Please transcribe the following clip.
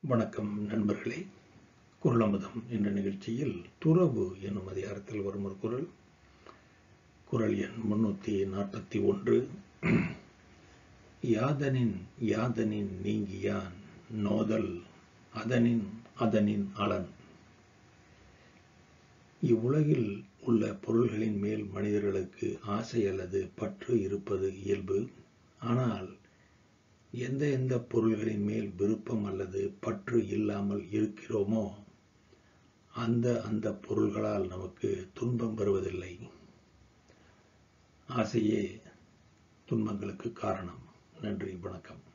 வணக்கம் நண்பர்களே குரலமுதம் என்ற நிகழ்ச்சியில் துறவு என்னும் அதிகாரத்தில் வரும் ஒரு குரல் குரல் எண் முன்னூற்றி நாற்பத்தி ஒன்று யாதனின் யாதனின் நீங்கியான் நோதல் அதனின் அதனின் அலன் இவ்வுலகில் உள்ள பொருள்களின் மேல் மனிதர்களுக்கு ஆசை அல்லது பற்று இருப்பது இயல்பு ஆனால் எந்த எந்த பொருள்களின் மேல் விருப்பம் அல்லது பற்று இல்லாமல் இருக்கிறோமோ அந்த அந்த பொருள்களால் நமக்கு துன்பம் வருவதில்லை ஆசையே துன்பங்களுக்கு காரணம் நன்றி வணக்கம்